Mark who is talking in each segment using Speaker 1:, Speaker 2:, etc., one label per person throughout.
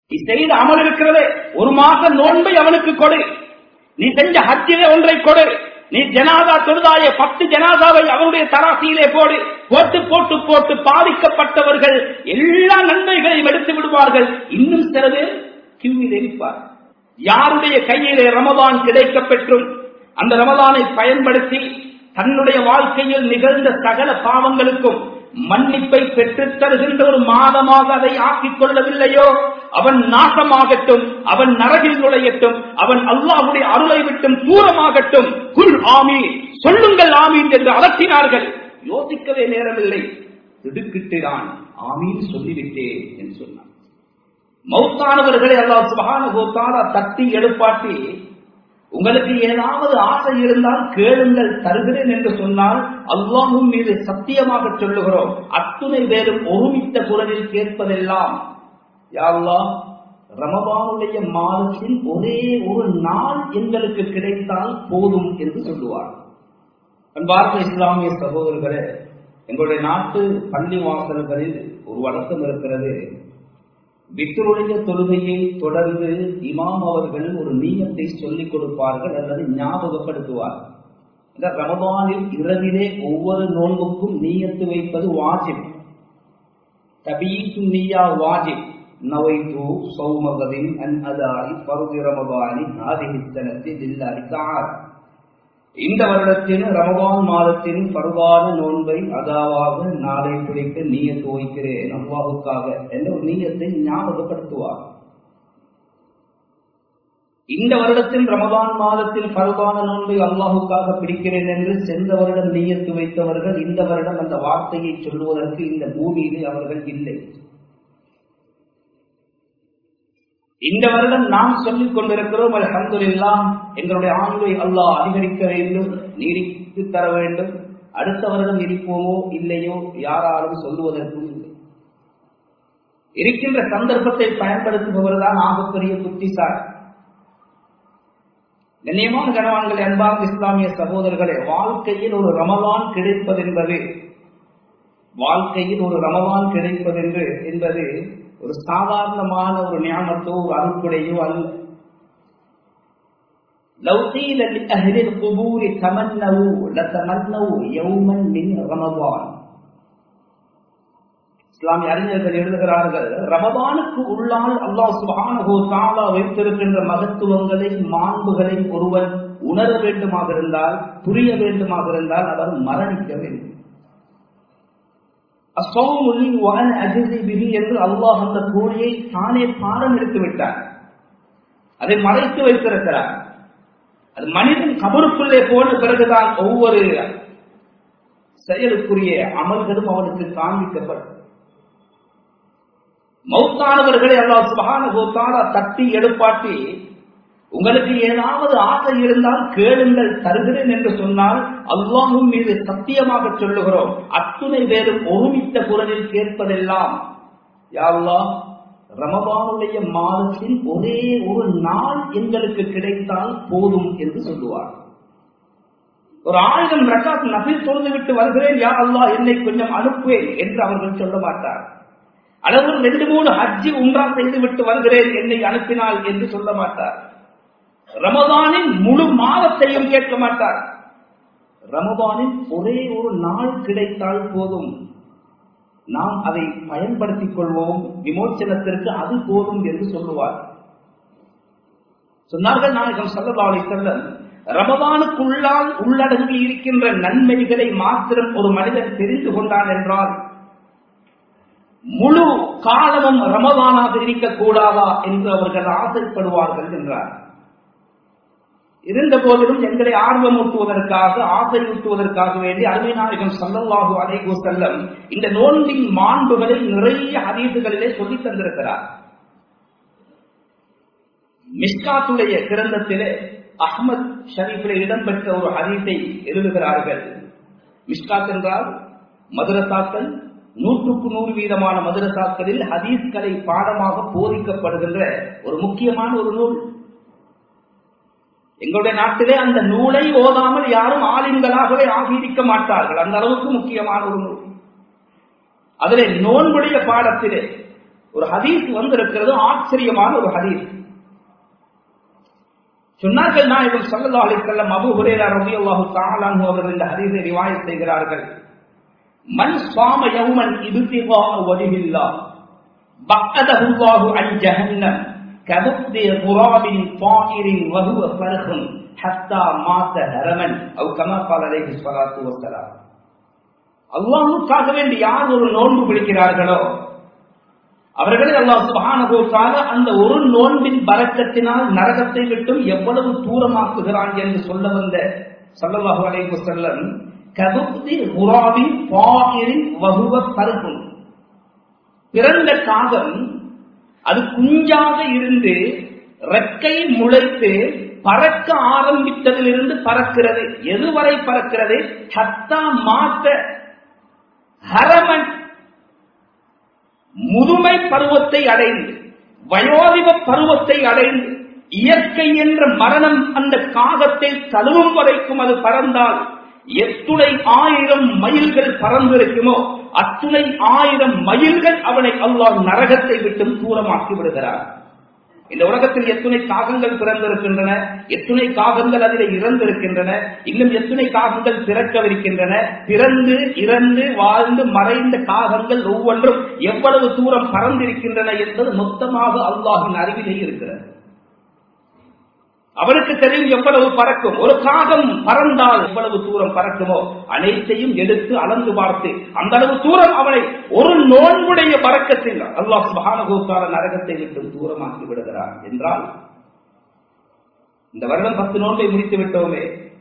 Speaker 1: நீ செய்த அமல் இருக்கிறதே ஒரு மாசம் நோன்பை அவனுக்கு கொடு நீ செஞ்ச ஹஜ்ஜிலே ஒன்றை கொடு நீ ஜனாதா தொழுதாய பத்து ஜனாதாவை அவனுடைய தராசியிலே போடு போட்டு போட்டு போட்டு பாதிக்கப்பட்டவர்கள் எல்லா நன்மைகளையும் எடுத்து விடுவார்கள் இன்னும் சில பேர் கியூவில் இருப்பார் யாருடைய கையிலே ரமதான் கிடைக்க பெற்றும் அந்த ரமதானை பயன்படுத்தி தன்னுடைய வாழ்க்கையில் நிகழ்ந்த சகல பாவங்களுக்கும் மன்னிப்பை பெற்றுத் தருகின்ற ஒரு மாதமாக அதை ஆக்கிக் கொள்ளவில்லையோ அவன் நாசமாகட்டும் அவன் நரகில் நுழையட்டும் அவன் அல்லாஹுடைய அருளை விட்டும் தூரமாகட்டும் குல் ஆமி சொல்லுங்கள் ஆமீன் என்று அலற்றினார்கள் யோசிக்கவே நேரமில்லை திடுக்கிட்டுதான் ஆமீன் சொல்லிவிட்டேன் என்று சொன்னான் மௌத்தானவர்களை அல்லாஹ் சுபஹானஹு தட்டி எழுப்பாட்டி உங்களுக்கு ஏதாவது ஆசை இருந்தால் கேளுங்கள் தருகிறேன் என்று சொன்னால் அல்லாஹும் மீது சத்தியமாக சொல்லுகிறோம் அத்துணை பேரும் ஒருமித்த குரலில் கேட்பதெல்லாம் யாழ்லா ரமபானுடைய மாதத்தின் ஒரே ஒரு நாள் எங்களுக்கு கிடைத்தால் போதும் என்று சொல்லுவார் அன்பார்ந்த இஸ்லாமிய சகோதரர்களே எங்களுடைய நாட்டு பள்ளி வாசல்களில் ஒரு வழக்கம் இருக்கிறது வித்தருடைய தொழுகையை தொடர்ந்து இமாம் அவர்கள் ஒரு நீயத்தை சொல்லிக் கொடுப்பார்கள் அல்லது ஞாபகப்படுத்துவார்கள் இந்த ரமபானில் இரவிலே ஒவ்வொரு நோன்புக்கும் நீயத்து வைப்பது வாஜிப் தபீத்து நீயா வாஜிப் நவைத்து சௌமகதின் அன் அதாரி பருதி ரமபானி ஆதிஹி சனத்தி லில்லாஹி தஆலா இந்த வருடத்தின் ரமபான் மாதத்தின் பருவான நோன்பை அதாவாக நாளை பிடிக்க நீயத்து வைக்கிறேன் அல்லாஹுக்காக என்ற ஒரு நீயத்தை ஞாபகப்படுத்துவார் இந்த வருடத்தின் ரமபான் மாதத்தில் பருவான நோன்பை அல்லாஹுக்காக பிடிக்கிறேன் என்று சென்ற வருடம் நீயத்து வைத்தவர்கள் இந்த வருடம் அந்த வார்த்தையை சொல்லுவதற்கு இந்த பூமியிலே அவர்கள் இல்லை இந்த வருடம் நாம் சொல்லிக் கொண்டிருக்கிறோம் அல்ஹம்துலில்லா எங்களுடைய ஆய்வை அல்லாஹ் அதிகரிக்க வேண்டும் நீடித்து தர வேண்டும் அடுத்த வருடம் இருப்போமோ இல்லையோ யாராலும் சொல்லுவதற்கும் இல்லை இருக்கின்ற சந்தர்ப்பத்தை பயன்படுத்துபவர் தான் ஆகப்பெரிய புத்திசார் கண்ணியமான கணவான்கள் அன்பார்ந்த இஸ்லாமிய சகோதரர்களே வாழ்க்கையில் ஒரு ரமலான் கிடைப்பதென்பது வாழ்க்கையில் ஒரு ரமலான் கிடைப்பதென்று என்பது ஒரு சாதாரணமான ஒரு ஞானத்தோ ஒரு அருட்குடையோ அல்ல لو قيل لأهل القبور تمنوا لتمنوا يوما من رمضان இஸ்லாமிய அறிஞர்கள் எழுதுகிறார்கள் ரமபானுக்கு உள்ளால் அல்லாஹ் சுபானகோ தாலா வைத்திருக்கின்ற மகத்துவங்களை மாண்புகளை ஒருவன் உணர வேண்டுமாக இருந்தால் புரிய வேண்டுமாக இருந்தால் அவர் மரணிக்க வேண்டும் அசௌமுல்லி வான் அஜிசி பிஹி என்று அல்லாஹ் அந்த கூலியை தானே பாடம் எடுத்து விட்டார் அதை மறைத்து வைத்திருக்கிறார் அது மனிதன் கபருக்குள்ளே போன பிறகுதான் ஒவ்வொரு செயலுக்குரிய அமல்களும் அவனுக்கு காண்பிக்கப்படும் மௌத்தானவர்களை அல்லாஹ் சுபஹான தட்டி எடுப்பாட்டி உங்களுக்கு ஏதாவது ஆசை இருந்தால் கேளுங்கள் தருகிறேன் என்று சொன்னால் அல்லாஹும் மீது சத்தியமாக சொல்லுகிறோம் அத்துணை பேரும் ஒருமித்த குரலில் கேட்பதெல்லாம் யாழ்லா ரமபானுடைய மாதத்தின் ஒரே ஒரு நாள் எங்களுக்கு கிடைத்தால் போதும் என்று சொல்லுவார் ஒரு ஆயிரம் ரக்காத் நபில் தொழுது விட்டு வருகிறேன் யா அல்லாஹ் என்னை கொஞ்சம் அனுப்புவேன் என்று அவர்கள் சொல்ல மாட்டார் அளவு ரெண்டு மூணு ஹஜ்ஜி உண்டா செய்து விட்டு வருகிறேன் என்னை அனுப்பினால் என்று சொல்ல மாட்டார் ரமதானின் முழு மாதத்தையும் கேட்க மாட்டார் ரமதானின் ஒரே ஒரு நாள் கிடைத்தால் போதும் நாம் அதை பயன்படுத்திக் கொள்வோம் விமோச்சனத்திற்கு அது போதும் என்று சொல்லுவார் சொன்னார்கள் நாயகம் சல்லதாலை செல்லம் ரமதானுக்குள்ளால் உள்ளடங்கி இருக்கின்ற நன்மைகளை மாத்திரம் ஒரு மனிதன் தெரிந்து கொண்டான் என்றால் முழு காலமும் ரமதானாக இருக்கக்கூடாதா என்று அவர்கள் ஆசைப்படுவார்கள் என்றார் இருந்த போதிலும் எங்களை ஆர்வமூட்டுவதற்காக ஆசையூட்டுவதற்காக வேண்டி அருமை நாயகம் சல்லல்லாஹு அலைஹு செல்லம் இந்த நோன்பின் மாண்புகளை நிறைய ஹதீசுகளிலே சொல்லி தந்திருக்கிறார் மிஸ்காத்துடைய கிரந்தத்திலே அஹ்மத் ஷரீஃபில் இடம்பெற்ற ஒரு ஹதீஸை எழுதுகிறார்கள் மிஸ்காத் என்றால் மதுரசாக்கள் நூற்றுக்கு நூறு வீதமான மதுரசாக்களில் ஹதீஸ்களை பாடமாக போதிக்கப்படுகின்ற ஒரு முக்கியமான ஒரு நூல் எங்களுடைய நாட்டிலே அந்த நூலை ஓதாமல் யாரும் ஆலிம்களாகவே ஆகியிருக்க மாட்டார்கள் அந்த அளவுக்கு முக்கியமான ஒரு நூல் அதிலே நோன்புடைய பாடத்திலே ஒரு ஹதீஸ் வந்திருக்கிறது ஆச்சரியமான ஒரு ஹதீஸ் சொன்னார்கள் நாயகம் சல்லா அலிசல்லம் அபு ஹுரேரா ரலியல்லாஹு தஆலா அன்ஹு அவர்கள் இந்த ஹதீஸை ரிவாயத் செய்கிறார்கள் மன் சாம யௌமன் இப்திகா வஜிஹில்லா பஅதஹு அல்லாஹு அன் ஜஹன்னம் கபுத்தி குராபின் தாயிரின் வஹுவ ஃபர்ஹுன் ஹத்தா மாத ஹரமன் அவ் கமா கால அலைஹி ஸலாத்து வஸலாம் அல்லாஹ்வுக்காக வேண்டி யார் ஒரு நோன்பு பிடிக்கிறார்களோ அவர்களை அல்லாஹ் சுப்ஹானஹு தஆலா அந்த ஒரு நோன்பின் பரக்கத்தினால் நரகத்தை விட்டும் எவ்வளவு தூரமாக்குகிறான் என்று சொல்ல வந்த ஸல்லல்லாஹு அலைஹி வஸல்லம் கபுத்தி குராபின் தாயிரின் வஹுவ ஃபர்ஹுன் பிறந்த காகம் அது குஞ்சாக இருந்து ரெக்கை முளைத்து பறக்க ஆரம்பித்ததிலிருந்து பறக்கிறது எதுவரை பறக்கிறது ஹத்தா மாத்த ஹரமன் முதுமை பருவத்தை அடைந்து வயோதிப பருவத்தை அடைந்து இயற்கை என்ற மரணம் அந்த காகத்தை தழுவும் வரைக்கும் அது பறந்தால் எத்துணை ஆயிரம் மைல்கள் பறந்திருக்குமோ அத்துணை ஆயிரம் மைல்கள் அவனை அல்லாஹ் நரகத்தை விட்டும் தூரமாக்கி விடுகிறார் இந்த உலகத்தில் எத்துணை காகங்கள் பிறந்திருக்கின்றன எத்துணை காகங்கள் அதில் இறந்திருக்கின்றன இன்னும் எத்துணை காகங்கள் பிறக்கவிருக்கின்றன பிறந்து இறந்து வாழ்ந்து மறைந்த காகங்கள் ஒவ்வொன்றும் எவ்வளவு தூரம் பறந்திருக்கின்றன என்பது மொத்தமாக அல்லாஹின் அறிவிலே இருக்கிறது அவனுக்கு தெரியும் எவ்வளவு பறக்கும் ஒரு காகம் பறந்தால் எவ்வளவு தூரம் பறக்குமோ அனைத்தையும் எடுத்து அளந்து பார்த்து அந்த அளவு தூரம் அவனை ஒரு நோன்புடைய பறக்கத்தில் அல்லாஹ் சுபானகோத்தால நரகத்தை விட்டு தூரமாக்கி விடுகிறான் என்றால் இந்த வருடம் பத்து நோன்பை முடித்து விட்டோமே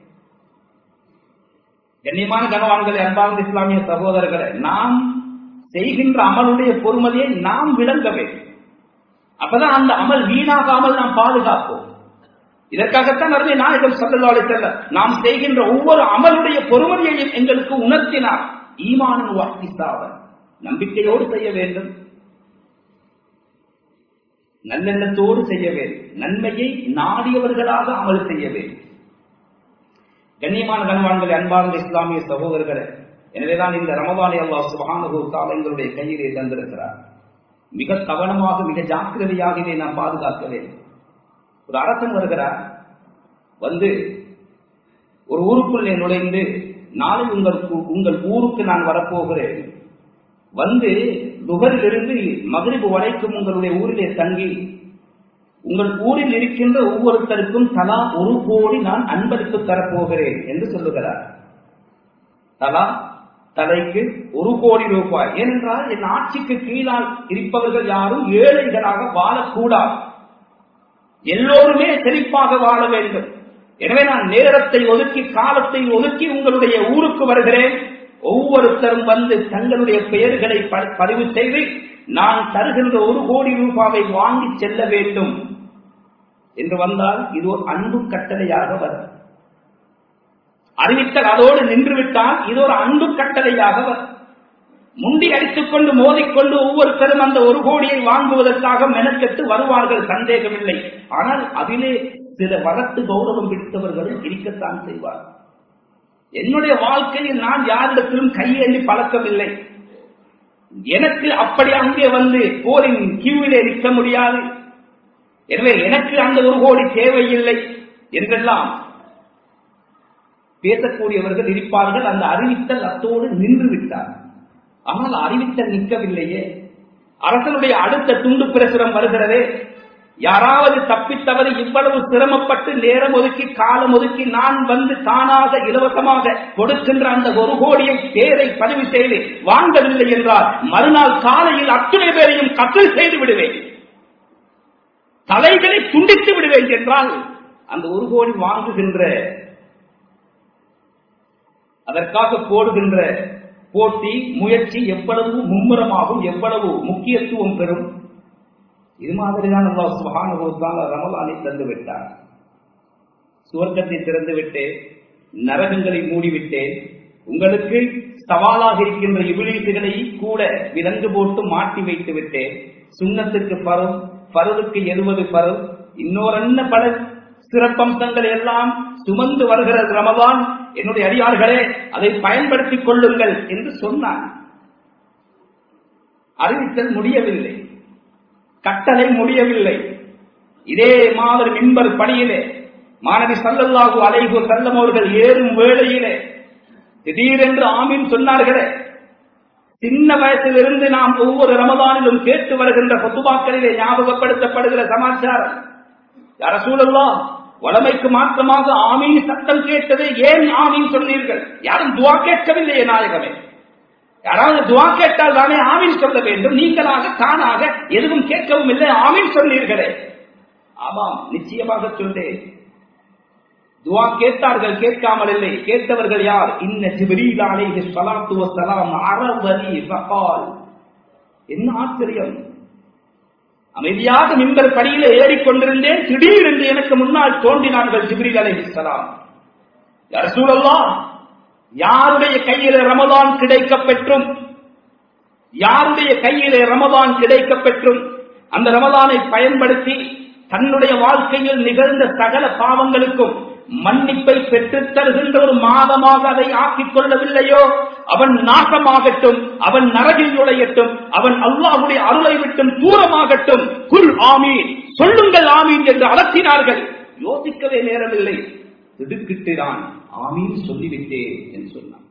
Speaker 1: கண்ணியமான கனவான்களை அன்பார்ந்த இஸ்லாமிய சகோதரர்களை நாம் செய்கின்ற அமலுடைய பொறுமதியை நாம் விளங்க வேண்டும் அப்பதான் அந்த அமல் வீணாகாமல் நாம் பாதுகாப்போம் இதற்காகத்தான் அருமை நாயகம் சல்லல்லாஹு செல்ல நாம் செய்கின்ற ஒவ்வொரு அமலுடைய பொறுமதியையும் எங்களுக்கு உணர்த்தினார் ஈமானன் வாக்கிசாவன் நம்பிக்கையோடு செய்ய வேண்டும் நல்லெண்ணத்தோடு செய்ய வேண்டும் நன்மையை நாடியவர்களாக அமல் செய்ய வேண்டும் கண்ணியமான கனவான்களை அன்பார்ந்த இஸ்லாமிய சகோதரர்களே எனவேதான் இந்த ரமதானை அல்லாஹ் சுபானகு எங்களுடைய கையிலே தந்திருக்கிறார் மிக கவனமாக மிக ஜாக்கிரதையாக இதை நாம் பாதுகாக்க வேண்டும் ஒரு அரசன் வருகிறார் வந்து ஒரு ஊருக்குள்ளே நுழைந்து நாளை உங்கள் உங்கள் ஊருக்கு நான் வரப்போகிறேன் வந்து நுகரிலிருந்து மகிழ்வு வரைக்கும் உங்களுடைய ஊரிலே தங்கி உங்கள் ஊரில் இருக்கின்ற ஒவ்வொருத்தருக்கும் தலா ஒரு கோடி நான் அன்பளிப்பு தரப்போகிறேன் என்று சொல்லுகிறார் தலா தலைக்கு ஒரு கோடி ரூபாய் ஏனென்றால் என் ஆட்சிக்கு கீழால் இருப்பவர்கள் யாரும் ஏழைகளாக வாழக்கூடாது எல்லோருமே செழிப்பாக வாழ வேண்டும் எனவே நான் நேரத்தை ஒதுக்கி காலத்தை ஒதுக்கி உங்களுடைய ஊருக்கு வருகிறேன் ஒவ்வொருத்தரும் வந்து தங்களுடைய பெயர்களை பதிவு செய்து நான் தருகின்ற ஒரு கோடி ரூபாவை வாங்கி செல்ல வேண்டும் என்று வந்தால் இது ஒரு அன்பு கட்டளையாக வரும் அறிவித்தல் அதோடு நின்றுவிட்டால் இது ஒரு அன்பு கட்டளையாக வரும் முண்டி அடித்துக் கொண்டு மோதிக்கொண்டு ஒவ்வொருத்தரும் அந்த ஒரு கோடியை வாங்குவதற்காக மெனக்கெட்டு வருவார்கள் சந்தேகமில்லை ஆனால் அதிலே சில வளர்த்து கௌரவம் பிடித்தவர்களும் இருக்கத்தான் செய்வார் என்னுடைய வாழ்க்கையில் நான் யாரிடத்திலும் கையேந்தி பழக்கமில்லை எனக்கு அப்படி அங்கே வந்து போரின் கியூவிலே நிற்க முடியாது எனவே எனக்கு அந்த ஒரு கோடி தேவையில்லை என்றெல்லாம் பேசக்கூடியவர்கள் இருப்பார்கள் அந்த அறிவித்தல் அத்தோடு நின்று விட்டார் ஆனால் அறிவித்தல் நிற்கவில்லையே அரசனுடைய அடுத்த துண்டு பிரசுரம் வருகிறதே யாராவது தப்பித்தவரை இவ்வளவு சிரமப்பட்டு நேரம் ஒதுக்கி காலம் ஒதுக்கி நான் வந்து தானாக இலவசமாக கொடுக்கின்ற அந்த ஒரு கோடியை பேரை பதிவு செய்து வாங்கவில்லை என்றால் மறுநாள் காலையில் அத்துணை பேரையும் கத்தல் செய்து விடுவேன் தலைகளை துண்டித்து விடுவேன் என்றால் அந்த ஒரு கோடி வாங்குகின்ற அதற்காக போடுகின்ற போட்டி முயற்சி எவ்வளவு மும்முரமாகும் எவ்வளவு முக்கியத்துவம் பெறும் இது மாதிரிதான் அல்லா சுகானுபவத்தால் ரமலானை தந்து விட்டார் சுவர்க்கத்தை திறந்து விட்டேன் நரகங்களை மூடிவிட்டேன் உங்களுக்கு சவாலாக இருக்கின்ற இபிலீசுகளை கூட விலங்கு போட்டு மாட்டி வைத்து விட்டேன் சுண்ணத்துக்கு பரும் பருவுக்கு எழுபது பரும் இன்னொரு பல சிறப்பம்சங்கள் எல்லாம் சுமந்து வருகிற ரமதான் என்னுடைய அடியார்களே அதை பயன்படுத்திக் கொள்ளுங்கள் என்று சொன்னான் அறிவித்தல் முடியவில்லை கட்டளை முடியவில்லை இதே மாதர் மின்பர் பணியிலே மாணவி சல்லல்லாஹு அலைஹு செல்லம் அவர்கள் ஏறும் வேளையிலே திடீரென்று ஆமீன் சொன்னார்களே சின்ன வயசிலிருந்து நாம் ஒவ்வொரு ரமதானிலும் கேட்டு வருகின்ற பொதுவாக்களிலே ஞாபகப்படுத்தப்படுகிற சமாச்சாரம் யார சூழல்லா வளமைக்கு மாற்றமாக ஆமீன் சத்தம் கேட்டது ஏன் ஆமீன் சொன்னீர்கள் யாரும் துவா கேட்கவில்லையே நாயகமே யாராவது துவா கேட்டால் தானே ஆமீன் சொல்ல வேண்டும் நீங்களாக தானாக எதுவும் கேட்கவும் இல்லை ஆமீன் சொன்னீர்களே ஆமாம் நிச்சயமாக சொல்றேன் துவா கேட்டார்கள் கேட்காமல் இல்லை கேட்டவர்கள் யார் இன்ன ஜிப்ரீல் அலைஹி ஸலாத்து வஸலாம் அரவனி ஃபகால் என்ன ஆச்சரியம் அமைதியாக மிம்பர் படியில ஏறிக்கொண்டிருந்தேன் திடீரென்று எனக்கு முன்னால் தோன்றினார்கள் ஜிப்ரீல் அலைஹிஸ்ஸலாம் யா ரசூலல்லாஹ் யாருடைய கையிலே ரமதான் கிடைக்கப் பெற்றும் யாருடைய கையிலே ரமதான் கிடைக்கப் பெற்றும் அந்த ரமதானை பயன்படுத்தி தன்னுடைய வாழ்க்கையில் நிகழ்ந்த சகல பாவங்களுக்கும் மன்னிப்பை பெற்றுத் தருகின்ற ஒரு மாதமாக அதை ஆக்கிக் கொள்ளவில்லையோ அவன் நாசமாகட்டும் அவன் நரகில் நுழையட்டும் அவன் அல்லாஹுடைய அருளை விட்டும் தூரமாகட்டும் குல் ஆமீன் சொல்லுங்கள் ஆமீன் என்று அலத்தினார்கள் யோசிக்கவே நேரமில்லை திடுக்கிட்டுதான் ஆமீன் சொல்லிவிட்டேன் என்று சொன்னான்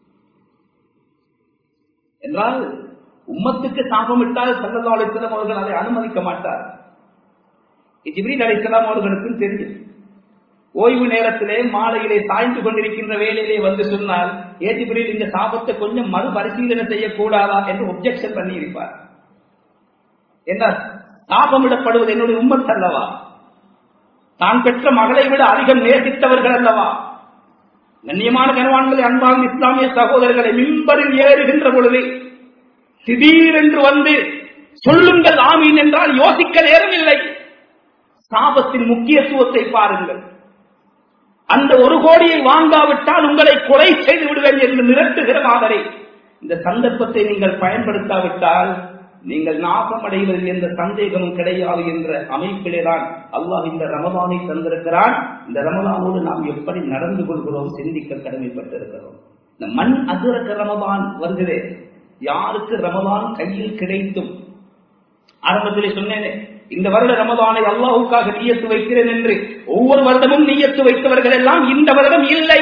Speaker 1: என்றால் உம்மத்துக்கு சாபமிட்டால் சல்லல்லா அலிஸ்லாம் அவர்கள் அதை அனுமதிக்க மாட்டார் ஜிப்ரீல் அலிஸ்லாம் அவர்களுக்கும் தெரியும் ஓய்வு நேரத்திலே மாலையிலே சாய்ந்து கொண்டிருக்கின்ற வேலையிலே வந்து சொன்னால் ஏ ஜிப்ரீல் இந்த சாபத்தை கொஞ்சம் மறுபரிசீலனை செய்யக்கூடாதா என்று ஒப்ஜெக்ஷன் பண்ணி இருப்பார் என்ன சாபமிடப்படுவது என்னுடைய உம்மத் அல்லவா தான் பெற்ற மகளை விட அதிகம் நேசித்தவர்கள் அல்லவா கண்ணியமான கனவான்களை அன்பாகும் இஸ்லாமிய சகோதரர்களை மின்பரில் ஏறுகின்ற பொழுது திடீரென்று வந்து சொல்லுங்கள் ஆமீன் என்றால் யோசிக்க நேரமில்லை சாபத்தின் முக்கியத்துவத்தை பாருங்கள் அந்த ஒரு கோடியை வாங்காவிட்டால் உங்களை கொலை செய்து விடுவேன் என்று மிரட்டுகிற மாதிரி இந்த சந்தர்ப்பத்தை நீங்கள் பயன்படுத்தாவிட்டால் நீங்கள் நாசமடைவதில் எந்த சந்தேகமும் கிடையாது என்ற அமைப்பிலே தான் அல்லாஹ் இந்த ரமதானை தந்திருக்கிறான் இந்த ரமதானோடு நாம் எப்படி நடந்து கொள்கிறோம் சிந்திக்க கடமைப்பட்டிருக்கிறோம் இந்த மண் அதிரக்க ரமதான் வருகிறே யாருக்கு ரமதான் கையில் கிடைத்தும் ஆரம்பத்திலே சொன்னேனே இந்த வருட ரமதானை அல்லாஹுக்காக நீயத்து வைக்கிறேன் என்று ஒவ்வொரு வருடமும் நீயத்து வைத்தவர்கள் எல்லாம் இந்த வருடம் இல்லை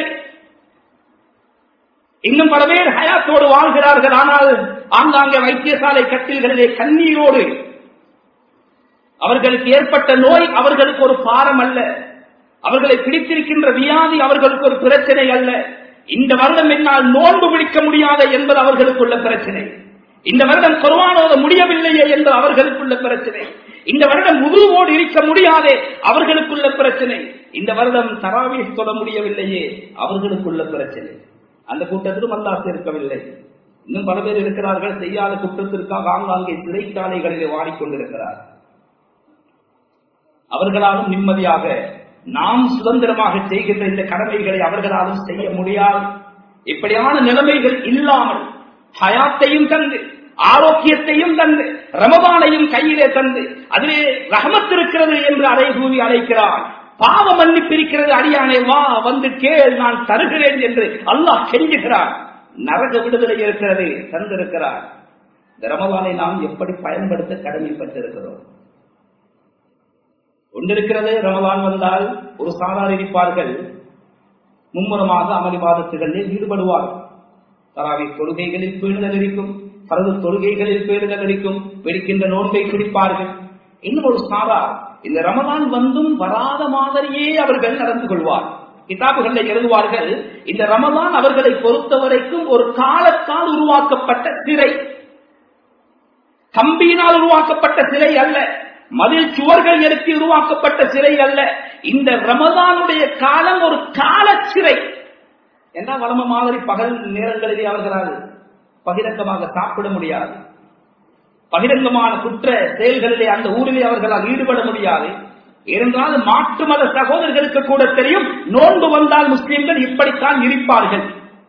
Speaker 1: இன்னும் பல பேர் ஹயாத்தோடு வாழ்கிறார்கள் ஆனால் ஆங்காங்கே வைத்தியசாலை கட்டில்களிலே கண்ணீரோடு அவர்களுக்கு ஏற்பட்ட நோய் அவர்களுக்கு ஒரு பாரம் அல்ல அவர்களை பிடித்திருக்கின்ற வியாதி அவர்களுக்கு ஒரு பிரச்சனை அல்ல இந்த வருடம் என்னால் நோன்பு பிடிக்க முடியாத என்பது அவர்களுக்குள்ள பிரச்சனை இந்த வருடம் குர்வானோத முடியவில்லையே என்பது அவர்களுக்குள்ள பிரச்சனை இந்த வருடம் முதுவோடு இருக்க முடியாதே அவர்களுக்குள்ள பிரச்சனை இந்த வருடம் தராவி தொட முடியவில்லையே அவர்களுக்குள்ள பிரச்சனை அந்த கூட்டத்திலும் அல்லாஹ் இருக்கவில்லை இன்னும் பல பேர் இருக்கிறார்கள் செய்யாத குற்றத்திற்காக ஆங்காங்கே சிறைச்சாலைகளிலே வாடிக்கொண்டிருக்கிறார் அவர்களாலும் நிம்மதியாக நாம் சுதந்திரமாக செய்கின்ற இந்த கடமைகளை அவர்களாலும் செய்ய முடியாது இப்படியான நிலைமைகள் இல்லாமல் ஹயாத்தையும் தந்து ஆரோக்கியத்தையும் தந்து ரமபானையும் கையிலே தந்து அதிலே ரஹமத் இருக்கிறது என்று அலை கூவி அழைக்கிறான் பாவ மன்னிப்பிருக்கிறது அடியானே வா வந்து கேள் நான் தருகிறேன் என்று அல்லாஹ் கெஞ்சுகிறான் நரக விடுதலை இருக்கிறது தந்திருக்கிறார் இந்த ரமபானை நாம் எப்படி பயன்படுத்த கடமைப்பட்டிருக்கிறோம் ஒன்றிருக்கிறது ரமபான் வந்தால் ஒரு சாரார் இருப்பார்கள் மும்முரமாக அமளிவாதத்துகளில் ஈடுபடுவார்கள் தராவி தொழுகைகளில் பேணுதல் இருக்கும் பரது தொழுகைகளில் பேணுதல் இருக்கும் வெடிக்கின்ற நோன்பை பிடிப்பார்கள் இன்னும் ஒரு சாரார் இந்த ரமதான் வந்தும் வராத மாதிரியே அவர்கள் நடந்து கொள்வார் கிதாபுகளில் எழுதுவார்கள் இந்த ரமதான் அவர்களை பொறுத்தவரைக்கும் ஒரு காலத்தால் உருவாக்கப்பட்ட சிறை கம்பியினால் உருவாக்கப்பட்ட சிலை அல்ல மதில் சுவர்கள் எடுத்து உருவாக்கப்பட்ட சிலை அல்ல இந்த ரமதானுடைய காலம் ஒரு கால சிறை என்ன வளம மாதிரி பகல் நேரங்களிலே அவர்களால் பகிரங்கமாக சாப்பிட முடியாது பகிரங்கமான குற்ற செயல்களிலே அந்த ஊரிலே அவர்களால் ஈடுபட முடியாது இருந்தால் மாற்று மத சகோதரர்களுக்கு கூட தெரியும் நோன்பு வந்தால் முஸ்லிம்கள் இப்படித்தான் இருப்பார்கள்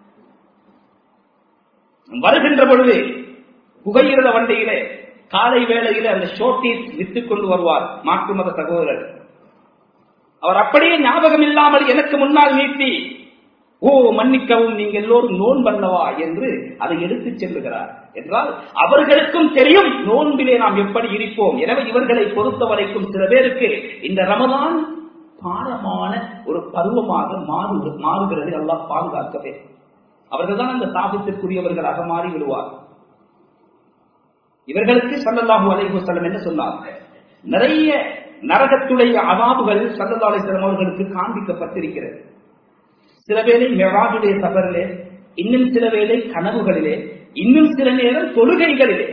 Speaker 1: வருகின்ற பொழுது புகையிரத வண்டியிலே காலை வேளையில அந்த ஷோட்டீஸ் வித்துக் கொண்டு வருவார் மாற்று மத சகோதரர் அவர் அப்படியே ஞாபகம் இல்லாமல் எனக்கு முன்னால் நீட்டி ஓ மன்னிக்கவும் நீங்க எல்லோரும் நோன்பல்லவா என்று அதை எடுத்துச் செல்லுகிறார் என்றால் அவர்களுக்கும் தெரியும் நோன்பிலே நாம் எப்படி இருப்போம் எனவே இவர்களை பொறுத்த வரைக்கும் சில பேருக்கு இந்த ரமதான் பாரமான ஒரு பருவமாக மாறு மாறுகிறது அல்லாஹ் பாதுகாக்கவே அவர்கள் தான் அந்த சாபத்திற்குரியவர்களாக மாறி விடுவார் இவர்களுக்கு சல்லல்லாஹு அலைஹி வஸல்லம் என்ன சொன்னாங்க நிறைய நரகத்துடைய அவாபுகள் சல்லல்லாஹு அலைஹி வஸல்லம் அவர்களுக்கு காண்பிக்கப்பட்டிருக்கிறது சில வேளை மெராஜுடைய சபரிலே இன்னும் சில வேளை கனவுகளிலே இன்னும் சில நேரம் தொழுகைகளிலே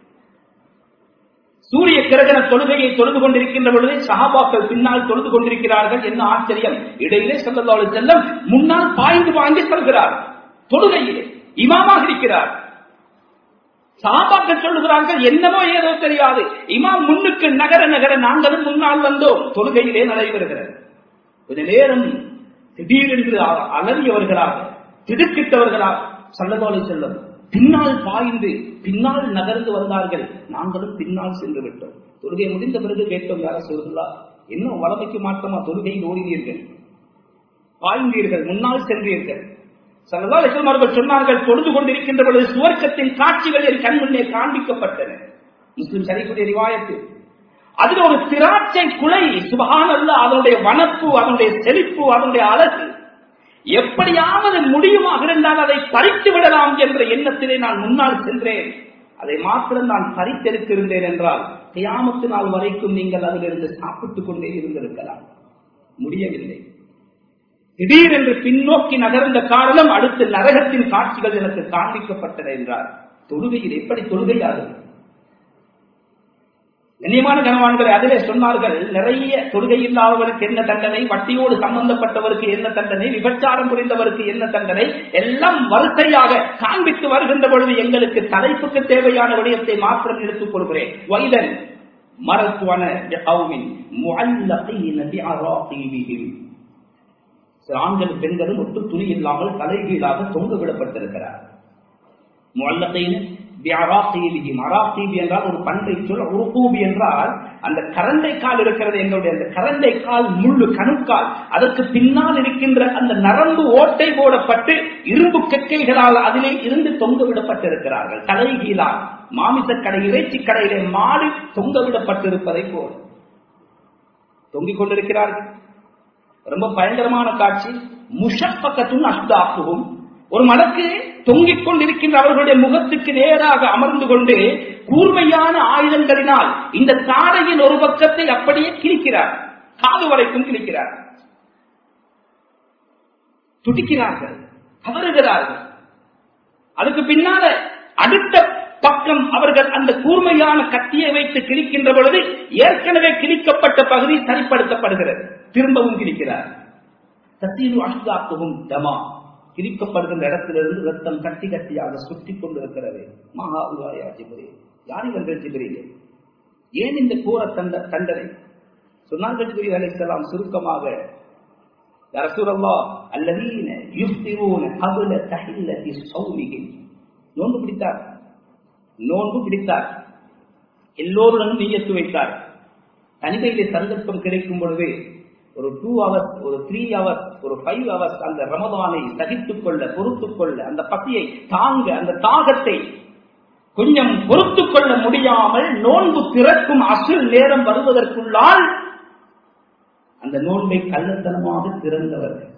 Speaker 1: சூரிய கிரகண தொழுகையை தொழுது கொண்டிருக்கின்ற பொழுது சஹாபாக்கள் பின்னால் தொழுது கொண்டிருக்கிறார்கள் என்ன ஆச்சரியம் இடையிலே செல்லதோடு செல்லம் முன்னால் பாய்ந்து பாய்ந்து செல்கிறார் தொழுகையிலே இமாமாக இருக்கிறார் சஹாபாக்கள் சொல்லுகிறார்கள் என்னமோ ஏதோ தெரியாது இமாம் முன்னுக்கு நகர நகர நாங்களும் முன்னால் வந்தோம் தொழுகையிலே நடைபெறுகிறது கொஞ்ச நேரம் திடீரென்று அலறியவர்களாக திடுக்கிட்டவர்களாக சல்லதோலை செல்லும் பின்னால் பாய்ந்து பின்னால் நகர்ந்து வந்தார்கள் நாங்களும் பின்னால் சென்று விட்டோம் தொழுகை முடிந்த பிறகு கேட்டோம் யார சொல்லுங்களா இன்னும் வளமைக்கு மாற்றமா தொழுகையில் ஓடினீர்கள் பாய்ந்தீர்கள் முன்னால் சென்றீர்கள் சல்லதாலிசம் அவர்கள் சொன்னார்கள் தொழுது கொண்டிருக்கின்ற பொழுது சுவர்க்கத்தின் காட்சிகள் என் கண் முன்னே காண்பிக்கப்பட்டன முஸ்லிம் சரிக்குடைய ரிவாயத்து அதுல ஒரு திராட்சை குலை சுபகானல்ல அதனுடைய வனப்பு அதனுடைய செழிப்பு அதனுடைய அழகு எப்படியாவது முடியுமாக இருந்தால் அதை பறித்து விடலாம் என்ற எண்ணத்திலே நான் முன்னால் சென்றேன் அதை மாத்திரம் நான் பறித்தெடுத்திருந்தேன் என்றால் கியாமத்து நாள் வரைக்கும் நீங்கள் அதிலிருந்து சாப்பிட்டுக் கொண்டே இருந்திருக்கலாம் முடியவில்லை திடீரென்று பின்னோக்கி நகர்ந்த காரணம் அடுத்து நரகத்தின் காட்சிகள் எனக்கு காண்பிக்கப்பட்டன என்றார் தொழுகையில் எப்படி தொழுகையாகும் கண்ணியமான கனவான்களை அதிலே சொன்னார்கள் நிறைய தொழுகை இல்லாதவருக்கு என்ன தண்டனை வட்டியோடு சம்பந்தப்பட்டவருக்கு என்ன தண்டனை விபச்சாரம் புரிந்தவருக்கு என்ன தண்டனை எல்லாம் வரிசையாக காண்பித்து வருகின்ற பொழுது எங்களுக்கு தலைப்புக்கு தேவையான விடயத்தை மாத்திரம் எடுத்துக் கொள்கிறேன் வைதன் மரத்துவன ஆண்கள் பெண்களும் ஒட்டு துணி இல்லாமல் தலைகீழாக தொங்க விடப்பட்டிருக்கிறார் என்றால் ஒரு பண்பை சொல் உருப்பூபி என்றால் அந்த கரண்டை கால் இருக்கிறது எங்களுடைய அந்த கரண்டை கால் முள்ளு கணுக்கால் அதற்கு பின்னால் இருக்கின்ற அந்த நரம்பு ஓட்டை போடப்பட்டு இரும்பு கெக்கைகளால் அதிலே இருந்து தொங்க விடப்பட்டிருக்கிறார்கள் தலைகீழால் மாமிச கடை இறைச்சி கடையிலே மாடு தொங்க விடப்பட்டிருப்பதை போல் தொங்கிக் கொண்டிருக்கிறார்கள் ரொம்ப பயங்கரமான காட்சி முஷப்பக்கத்தும் அஷ்டாக்குவும் ஒரு மலக்கு தொங்கிக் கொண்டிருக்கின்ற அவர்களுடைய முகத்துக்கு நேராக அமர்ந்து கொண்டு கூர்மையான ஆயுதங்களினால் இந்த தாடையின் ஒரு பக்கத்தை அப்படியே கிழிக்கிறார் காது வரைக்கும் கிழிக்கிறார் துடிக்கிறார்கள் கவருகிறார்கள் அதுக்கு பின்னால அடுத்த பக்கம் அவர்கள் அந்த கூர்மையான கத்தியை வைத்து கிழிக்கின்ற பொழுது ஏற்கனவே கிழிக்கப்பட்ட பகுதி சரிப்படுத்தப்படுகிறது திரும்பவும் கிழிக்கிறார் தத்தீரு அஷ்தாக்குவும் தமா கிழிக்கப்படுகின்ற இடத்திலிருந்து ரத்தம் கட்டி கட்டியாக சுற்றி கொண்டிருக்கிறது மகா உலாயா ஜிபிரி யார் இவர்கள் ஜிபிரிலே ஏன் இந்த கூற தண்ட தண்டனை சொன்னார்கள் ஜிபிரி அலைக்கலாம் சுருக்கமாக ரசூலல்லா அல்லதீன யுஃப்திரூன கபல தஹில்லதி ஸௌமிஹிம் நோன்பு பிடித்தார் நோன்பு பிடித்தார் எல்லோருடனும் நீயத்து வைத்தார் தனிமையிலே சந்தர்ப்பம் கிடைக்கும் பொழுது ஒரு டூ ஹவர்ஸ் ஒரு த்ரீ ஹவர்ஸ் ஒரு ஃபைவ் ஹவர்ஸ் அந்த ரமதானை சகித்துக் கொள்ள பொறுத்துக் கொள்ள அந்த பசியை தாங்க அந்த தாகத்தை கொஞ்சம் பொறுத்துக் கொள்ள முடியாமல் நோன்பு திறக்கும் அசுல் நேரம் வருவதற்குள்ளால் அந்த நோன்பை கள்ளத்தனமாக திறந்தவர்கள்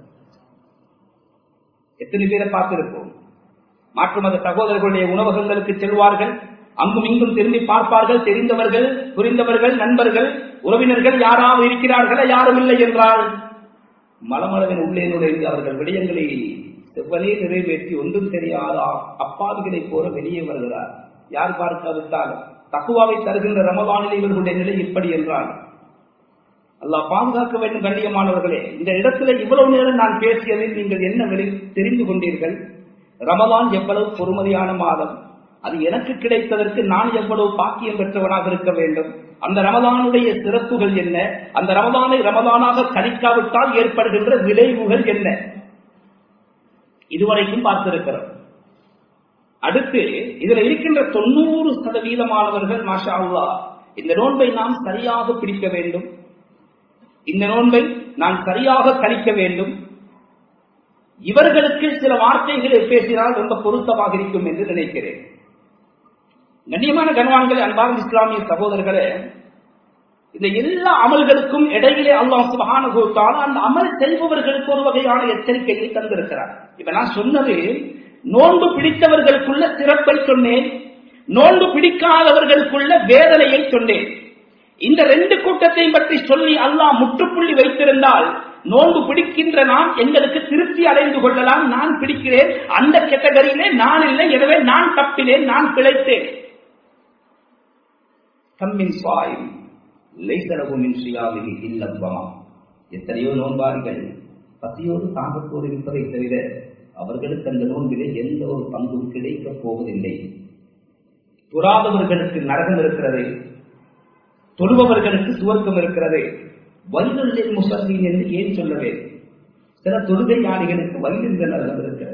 Speaker 1: எத்தனை பேரை பார்த்திருப்போம் மாற்று மத சகோதரர்களுடைய உணவகங்களுக்கு செல்வார்கள் அங்கும் இங்கும் திரும்பி பார்ப்பார்கள் தெரிந்தவர்கள் புரிந்தவர்கள் நண்பர்கள் உறவினர்கள் யாராவது இருக்கிறார்களா யாரும் இல்லை என்றால் மலமளவின் உள்ளே நுழைந்து அவர்கள் விடயங்களை செவ்வனே நிறைவேற்றி ஒன்றும் தெரியாதா அப்பாவிகளை போல வெளியே வருகிறார் யார் பார்க்காவிட்டால் தக்குவாவை தருகின்ற ரமதானில் இவர்களுடைய நிலை இப்படி என்றால் அல்லாஹ் பாதுகாக்க வேண்டும் கண்ணியமானவர்களே இந்த இடத்துல இவ்வளவு நேரம் நான் பேசியதில் நீங்கள் என்ன வெளி தெரிந்து கொண்டீர்கள் ரமதான் எவ்வளவு பொறுமதியான மாதம் அது எனக்கு கிடைத்ததற்கு நான் எவ்வளவு பாக்கியம் பெற்றவனாக இருக்க வேண்டும் அந்த ரமதானுடைய சிறப்புகள் என்ன அந்த ரமதானை ரமதானாக கணிக்காவிட்டால் ஏற்படுகின்ற விளைவுகள் என்ன இதுவரைக்கும் பார்த்திருக்கிறோம் அடுத்து இதுல இருக்கின்ற தொண்ணூறு சதவீதமானவர்கள் மாஷா அல்லா இந்த நோன்பை நாம் சரியாக பிடிக்க வேண்டும் இந்த நோன்பை நான் சரியாக கழிக்க வேண்டும் இவர்களுக்கு சில வார்த்தைகளை பேசினால் ரொம்ப பொருத்தமாக இருக்கும் என்று நினைக்கிறேன் கண்ணியமான கனவான்களே அன்பார்ந்த இஸ்லாமிய சகோதரர்களே இந்த எல்லா அமல்களுக்கும் இடையிலே அல்லாஹ் சுபஹானஹு வ தஆலா அந்த அமல் செய்பவர்களுக்கு ஒரு வகையான எச்சரிக்கையை தந்திருக்கிறார் இப்ப நான் சொன்னது நோன்பு பிடித்தவர்களுக்குள்ள சிறப்பை சொன்னேன் நோன்பு பிடிக்காதவர்களுக்குள்ள வேதனையை சொன்னேன் இந்த ரெண்டு கூட்டத்தையும் பற்றி சொல்லி அல்லாஹ் முற்றுப்புள்ளி வைத்திருந்தால் நோன்பு பிடிக்கின்ற நாம் எங்களுக்கு திருப்தி அடைந்து கொள்ளலாம் நான் பிடிக்கிறேன் அந்த கேட்டகரியிலே நான் இல்லை எனவே நான் தப்பினேன் நான் பிழைத்தேன் கம்மின் சாயும் லைசரகுமின் சுயாவிகி இல்லத்வமா எத்தனையோ நோன்பாளிகள் பசியோடு தாகத்தோடு இருப்பதை தவிர அவர்களுக்கு அந்த நோன்பிலே எந்த ஒரு பங்கும் கிடைக்கப் போவதில்லை துறாதவர்களுக்கு நரகம் இருக்கிறது தொழுபவர்களுக்கு சுவர்க்கம் இருக்கிறது வல்லுள்ளில் முசல்லீன் என்று ஏன் சொல்லவே சில தொழுகையாளிகளுக்கு வல்லுன்ற நரகம் இருக்கிறது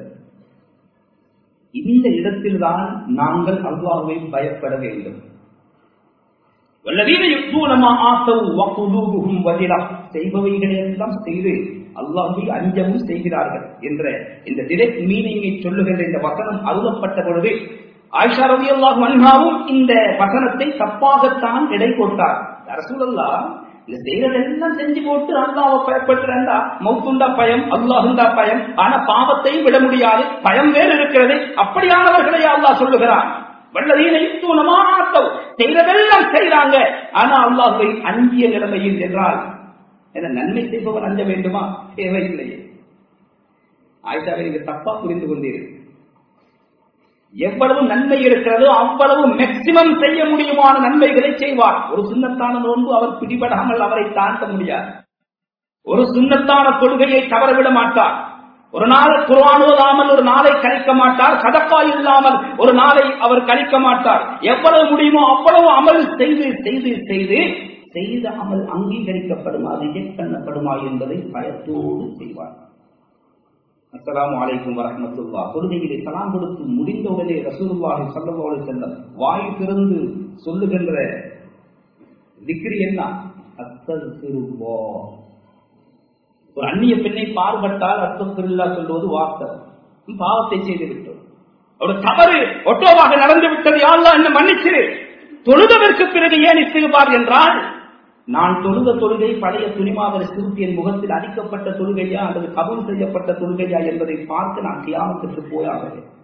Speaker 1: இந்த இடத்தில்தான் நாங்கள் அல்லாஹ்வை பயப்பட வேண்டும் வல்லதீன யுக்தூனமா ஆத்தவு வகுலூபுகும் வதிலா செய்பவைகளை எல்லாம் செய்து அல்லாஹை அஞ்சவும் செய்கிறார்கள் என்ற இந்த டிரெக்ட் மீனிங்கை சொல்லுகின்ற இந்த வசனம் அருளப்பட்ட பொழுது ஆயிஷா ரவி அல்லாஹ் மன்ஹாவும் இந்த வசனத்தை தப்பாகத்தான் எடை போட்டார் அரசுல்லா இந்த செய்யறதெல்லாம் செஞ்சு போட்டு அல்லாவை பயப்படுறா மௌத்துண்டா பயம் அல்லாஹுண்டா பயம் ஆனா பாவத்தையும் விட முடியாது பயம் வேறு இருக்கிறது அப்படியானவர்களை அல்லாஹ் சொல்லுகிறான் வல்லதீனை தூணமாத்தவ் செய்யறதெல்லாம் செய்யறாங்க ஆனா அல்லாஹுவை அஞ்சிய நிலைமையில் என்றால் என நன்மை செய்பவன் அஞ்ச வேண்டுமா தேவையில்லையே ஆயிஷாவை நீங்க தப்பா புரிந்து கொண்டீர்கள் எவ்வளவு நன்மை இருக்கிறதோ அவ்வளவு மேக்சிமம் செய்ய முடியுமான நன்மைகளை செய்வார் ஒரு சுண்ணத்தான நோன்பு அவர் பிடிபடாமல் அவரை தாண்ட முடியாது ஒரு சுண்ணத்தான கொள்கையை தவறவிட மாட்டார் ஒரு நாள் குர்ஆன் ஒரு நாளை கழிக்க மாட்டார் சதப்பா இல்லாமல் ஒரு நாளை அவர் கழிக்க மாட்டார் எவ்வளவு முடியுமோ அவ்வளவு அமல் செய்து செய்து செய்து செய்த அமல் அங்கீகரிக்கப்படுமா ரிஜெக்ட் பண்ணப்படுமா என்பதை பயத்தோடு செய்வார் அஸ்ஸலாமு அலைக்கும் வரஹ்மத்துல்லா தொழுகையிலே சலாம் கொடுத்து முடிந்த உடனே ரசூலுல்லாஹி ஸல்லல்லாஹு அலைஹி வஸல்லம் வாய் திறந்து சொல்லுகின்ற திக்ரி என்ன அஸ்தக்ஃபிருல்லாஹ் ஒரு அந்நிய பெண்ணை பார்பட்டால் அஸ்தக்ஃபிருல்லா சொல்வது வார்த்தை பாவத்தை செய்து விட்டோம் ஒரு தவறு ஒட்டோவாக நடந்து விட்டது யாரெல்லாம் என்ன மன்னிச்சிரு தொழுததற்கு பிறகு ஏன் இஸ்திகுபார் என்றால் நான் தொழுத தொழுகை பழைய துணிமாவரை சிறுத்தியின் முகத்தில் அடிக்கப்பட்ட தொழுகையா அல்லது கபூல் செய்யப்பட்ட தொழுகையா என்பதை பார்த்து நான் கியாமத்திற்கு போயாக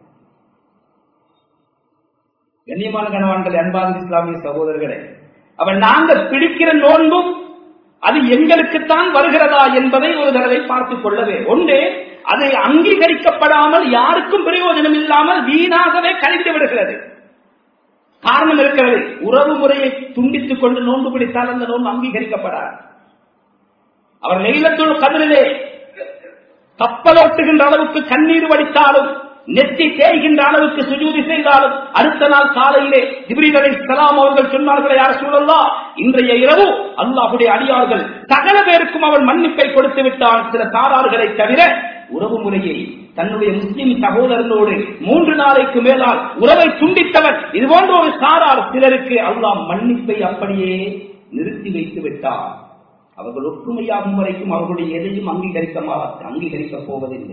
Speaker 1: கண்ணியமான கணவான்கள் அன்பான இஸ்லாமிய சகோதரர்களே அவன் நாங்கள் பிடிக்கிற நோன்பும் அது எங்களுக்குத்தான் வருகிறதா என்பதை ஒரு தடவை பார்த்துக் கொள்ளவே ஒன்று அதை அங்கீகரிக்கப்படாமல் யாருக்கும் பிரயோஜனம் இல்லாமல் வீணாகவே கழித்து விடுகிறது காரணம் இருக்கிறது உறவு முறையை துண்டித்துக் கொண்டு நோன்பு பிடித்தால் அந்த நோன்பு அங்கீகரிக்கப்படாது அவர் நெய்லத்துள் கதிரிலே கப்பலோட்டுகின்ற அளவுக்கு கண்ணீர் வடித்தாலும் நெத்தி தேய்கின்ற அளவுக்கு சுஜூதி செய்தாலும் அடுத்த நாள் காலையிலே ஜிப்ரீல் அலை சலாம் அவர்கள் சொன்னார்களே யார் சூழல்லா இன்றைய இரவு அல்லாஹுடைய அடியார்கள் சகல பேருக்கும் அவன் மன்னிப்பை கொடுத்து விட்டான் சில தாரார்களை தவிர உறவு முறையை தன்னுடைய முஸ்லிம் சகோதரனோடு மூன்று நாளைக்கு மேலால் உறவை துண்டித்தவர் இது போன்ற ஒரு சாரார் சிலருக்கு அல்லாஹ் மன்னிப்பை அப்படியே நிறுத்தி வைத்து விட்டார் அவர்கள் ஒற்றுமையாகும் வரைக்கும் அவர்களுடைய எதையும் அங்கீகரிக்க அங்கீகரிக்கப் போவதில்லை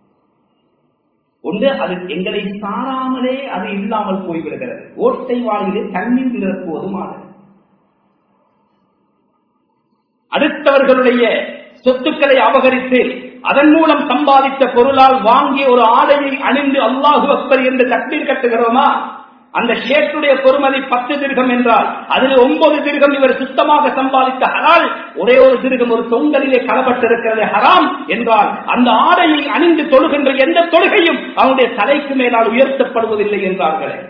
Speaker 1: ஒன்று அது எங்களை சாராமலே அது இல்லாமல் போய்விடுகிறது ஓட்டை வாயிலே தண்ணீர் நிரப்புவது மாதிரி அடுத்தவர்களுடைய சொத்துக்களை அபகரித்து அதன் மூலம் சம்பாதித்த பொருளால் வாங்கிய ஒரு ஆடையை அணிந்து அல்லாஹு அக்பர் என்று தக்பீர் கட்டுகிறோமா அந்த ஷேட்டுடைய பொறுமதி பத்து திருகம் என்றால் அதில் ஒன்பது திருகம் இவர் சுத்தமாக சம்பாதித்த ஹலால் ஒரே ஒரு திருகம் ஒரு தொங்கலிலே களப்பட்டிருக்கிறது ஹராம் என்றால் அந்த ஆடையை அணிந்து தொழுகின்ற எந்த தொழுகையும் அவனுடைய தலைக்கு மேலால் உயர்த்தப்படுவதில்லை என்றார்களே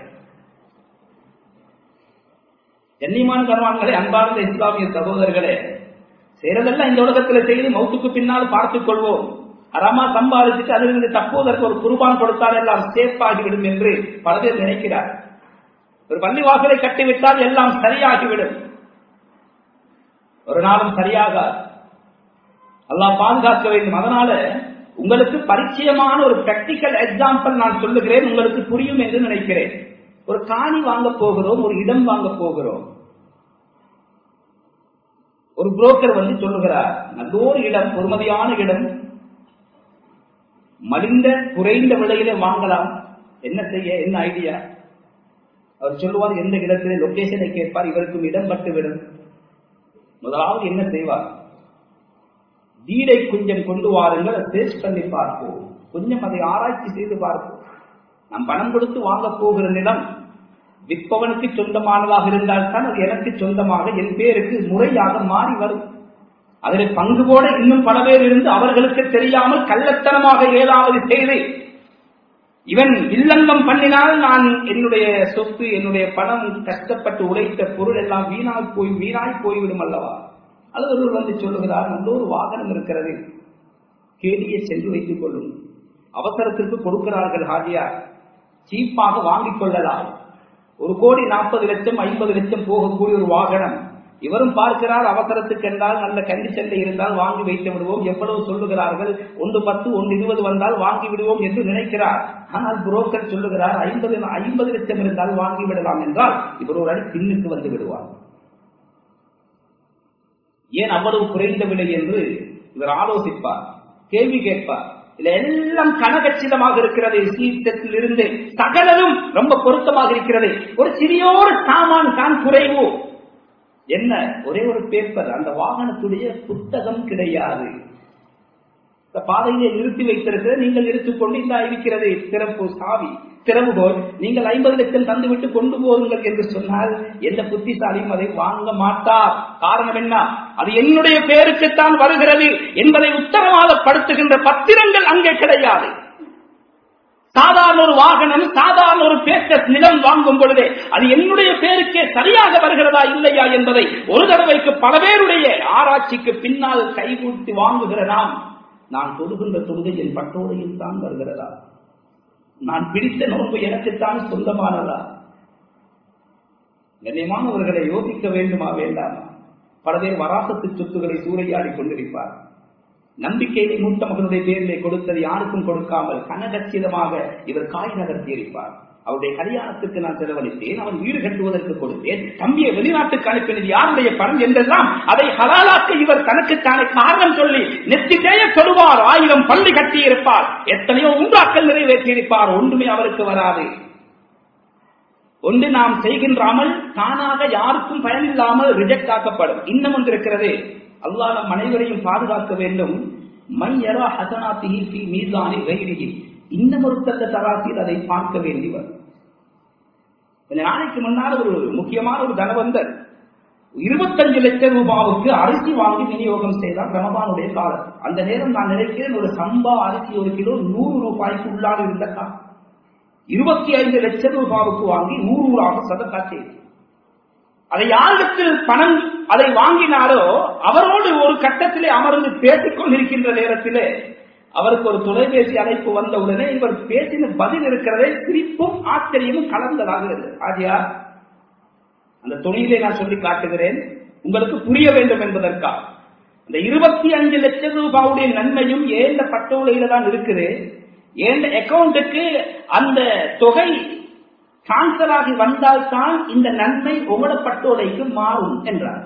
Speaker 1: எண்ணிமான கர்வான்களே அன்பார்ந்த இஸ்லாமிய சகோதரர்களே செய்யறதெல்லாம் இந்த உலகத்தில் செய்து மௌத்துக்கு பின்னால் பார்த்துக் கொள்வோம் அறமா சம்பாதிச்சுட்டு அதிலிருந்து தப்போதற்கு ஒரு குருபான் கொடுத்தால் எல்லாம் சேஃப் ஆகிவிடும் என்று பல பேர் நினைக்கிறார் ஒரு பள்ளிவாசலை கட்டிவிட்டால் எல்லாம் சரியாகிவிடும் ஒரு நாளும் சரியாக அல்லாஹ் பாதுகாக்க வேண்டும் அதனால உங்களுக்கு பரிச்சயமான ஒரு பிராக்டிக்கல் எக்ஸாம்பிள் நான் சொல்லுகிறேன் உங்களுக்கு புரியும் என்று நினைக்கிறேன் ஒரு காணி வாங்க போகிறோம் ஒரு இடம் வாங்க போகிறோம் ஒரு புரோக்கர் வந்து சொல்லுகிறார் நல்ல ஒரு இடம் பொறுமதியான இடம் மலிந்த குறைந்த விலையில வாங்கலாம் என்ன செய்ய என்ன ஐடியா அவர் சொல்லுவார் எந்த இடத்திலே லொகேஷனை கேட்பார் இவருக்கும் இடம் பட்டுவிடும் முதலாவது என்ன செய்வார் வீடை கொஞ்சம் கொண்டு வாருங்கள் டேஸ்ட் பண்ணி பார்ப்போம் கொஞ்சம் அதை ஆராய்ச்சி செய்து பார்ப்போம் நாம் பணம் கொடுத்து வாங்க போகிற நிலம் விற்பவனுக்கு சொந்தமானதாக இருந்தால் தான் அது எனக்கு சொந்தமாக என் பேருக்கு முறையாக மாறி வரும் அதில் பங்கு போட இன்னும் பல பேர் இருந்து அவர்களுக்கு தெரியாமல் கள்ளத்தனமாக ஏதாவது செய்து இவன் இல்லங்கம் பண்ணினால் நான் என்னுடைய சொத்து என்னுடைய பணம் கஷ்டப்பட்டு உழைத்த பொருள் எல்லாம் வீணாய் போய் வீணாய் போய்விடும் அல்லவா அல்லது ஒருவர் வந்து சொல்லுகிறார் நல்ல ஒரு வாகனம் இருக்கிறது கேடியை சென்று வைத்துக் கொள்ளும் அவசரத்திற்கு கொடுக்கிறார்கள் ஹாஜியார் சீப்பாக வாங்கிக் கொள்ளலாம் ஒரு கோடி நாற்பது லட்சம் ஐம்பது லட்சம் போகக்கூடிய ஒரு வாகனம் இவரும் பார்க்கிறார் அவசரத்துக்கு என்றால் நல்ல கண்டிஷன்ல இருந்தால் வாங்கி வைத்து விடுவோம் எவ்வளவு சொல்லுகிறார்கள் ஒன்று பத்து ஒன்று இருபது வந்தால் வாங்கி விடுவோம் என்று நினைக்கிறார் ஆனால் புரோக்கர் சொல்லுகிறார் ஐம்பது ஐம்பது லட்சம் இருந்தால் வாங்கி விடலாம் என்றால் இவர் ஒரு அடி பின்னுக்கு வந்து விடுவார் ஏன் அவ்வளவு குறைந்த விலை என்று இவர் ஆலோசிப்பார் கேள்வி கேட்பார் இதுல எல்லாம் கனகச்சிதமாக இருக்கிறது சீத்தத்தில் இருந்து சகலரும் ரொம்ப பொருத்தமாக இருக்கிறது ஒரு சிறியோரு சாமான் தான் குறைவு என்ன ஒரே ஒரு பேப்பர் அந்த வாகனத்துடைய புத்தகம் கிடையாது இந்த பாதையை நிறுத்தி வைத்திருக்கிற நீங்கள் எடுத்துக்கொண்டு இந்த இருக்கிறது சிறப்பு சாவி திறவுகோல் நீங்கள் ஐம்பது லட்சம் தந்துவிட்டு கொண்டு போருங்கள் என்று சொன்னால் எந்த புத்திசாலியும் அதை வாங்க மாட்டார் காரணம் என்ன அது என்னுடைய பேருக்குத்தான் வருகிறது என்பதை உத்தரவாதப்படுத்துகின்ற பத்திரங்கள் அங்கே கிடையாது சாதாரண ஒரு வாகனம் சாதாரண ஒரு பேக்கஸ் நிலம் வாங்கும் பொழுதே அது என்னுடைய பேருக்கே சரியாக வருகிறதா இல்லையா என்பதை ஒரு தடவைக்கு பல பேருடைய ஆராய்ச்சிக்கு பின்னால் கைகூட்டி வாங்குகிற நாம் நான் தொழுகின்ற தொழுகை என் பட்டோடையில் தான் வருகிறதா நான் பிடித்த நோன்பு எனக்குத்தான் சொந்தமானதா கண்ணியமானவர்களை யோசிக்க வேண்டுமா வேண்டாமா பல பேர் வராசத்து சொத்துக்களை சூறையாடி கொண்டிருப்பார் நம்பிக்கையை மூத்த மகனுடைய பேரிலே கொடுத்தது யாருக்கும் கொடுக்காமல் கனகச்சிதமாக இவர் காய் நகர்த்தி இருப்பார் அவருடைய கல்யாணத்துக்கு நான் செலவழித்தேன் அவன் வீடு கட்டுவதற்கு கொடுத்தேன் தம்பியை வெளிநாட்டுக்கு அனுப்பினது யாருடைய பணம் என்றெல்லாம் அதை ஹலாலாக்க இவர் தனக்குத்தானே காரணம் சொல்லி நெத்திட்டேய சொல்லுவார் ஆயிரம் பள்ளி கட்டி இருப்பார் எத்தனையோ உண்டாக்கள் நிறைவேற்றி இருப்பார் ஒன்றுமே அவருக்கு வராது ஒன்று நாம் செய்கின்ற அமல் தானாக யாருக்கும் பயனில்லாமல் ரிஜெக்ட் ஆக்கப்படும் இன்னும் ஒன்று இருக்கிறது அல்லாஹ் நம் அனைவரையும் பாதுகாக்க வேண்டும் மையரா ஹசனாத்தி மீதானி வைரிகி இன்னும் ஒருத்தந்த தராசியில் அதை பார்க்க வேண்டியவர் கொஞ்ச நாளைக்கு முன்னால் ஒரு முக்கியமான ஒரு தனவந்தர் இருபத்தஞ்சு லட்சம் ரூபாவுக்கு அரிசி வாங்கி விநியோகம் செய்தார் ரமபானுடைய காலம் அந்த நேரம் நான் நினைக்கிறேன் ஒரு சம்பா அரிசி ஒரு கிலோ நூறு ரூபாய்க்கு உள்ளாக இருந்த காலம் இருபத்தி ஐந்து லட்சம் ரூபாவுக்கு வாங்கி நூறு ரூபாக சதக்கா செய்து அதை யாரிடத்தில் பணம் அதை வாங்கினாரோ அவரோடு ஒரு கட்டத்திலே அமர்ந்து பேசிக் கொண்டிருக்கின்ற நேரத்திலே அவருக்கு ஒரு தொலைபேசி அழைப்பு வந்த உடனே இவர் பேசின பதில் இருக்கிறதே சிரிப்பும் ஆச்சரியமும் கலந்ததாக இருந்தது ஆஜியா அந்த துணியிலே நான் சொல்லி காட்டுகிறேன் உங்களுக்கு புரிய வேண்டும் என்பதற்காக இந்த இருபத்தி அஞ்சு லட்சம் ரூபாவுடைய நன்மையும் ஏந்த பட்டோலையில தான் இருக்குது ஏந்த அக்கௌண்ட்டுக்கு அந்த தொகை டிரான்ஸ்பர் ஆகி வந்தால்தான் இந்த நன்மை உங்களோட பட்டோலைக்கு மாறும் என்றார்